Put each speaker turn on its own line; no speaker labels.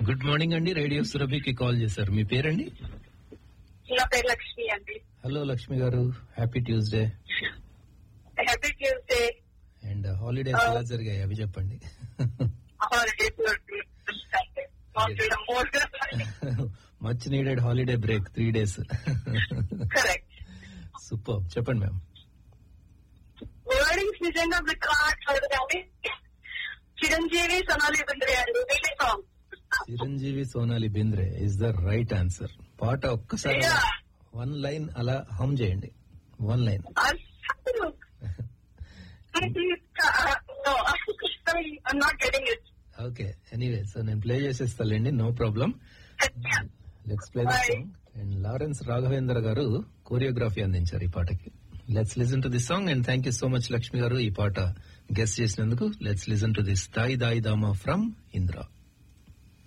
Good morning అండి radio సురభికి call చేశారు మీ పేరండి
నా పేరు లక్ష్మి అండి
హలో లక్ష్మి గారు happy Tuesday
happy Tuesday
and holidays ఎలా జరిగాయి అవి చెప్పండి much needed holiday break three days
correct
super చెప్పండి మ్యామ్
వర్డింగ్స్ నిజంగా గుర్తురావట్లేదు కానీ చిరంజీవి సొనాలి బింద్రే అండి వీళ్ళే song
Chiranjeevi Sonali Bendre is the right answer పాట ఒక్కసారి
Yeah.
వన్ లైన్ అలా హమ్ చేయండి వన్ లైన్
అసలు no, I'm not getting it.
Okay anyway so నేను ప్లే చేసేస్తాలేండి no problem let's play the
Bye.
Song and Lawrence Raghavendra గారు కోరియోగ్రఫీ అందించారు ఈ పాటకి let's listen to this song and thank you so much Lakshmi గారు ఈ పాట గెస్ట్ చేసినందుకు లెట్స్ లిసన్ టు దిస్ దాయి దాయి దామా ఫ్రమ్ ఇంద్రా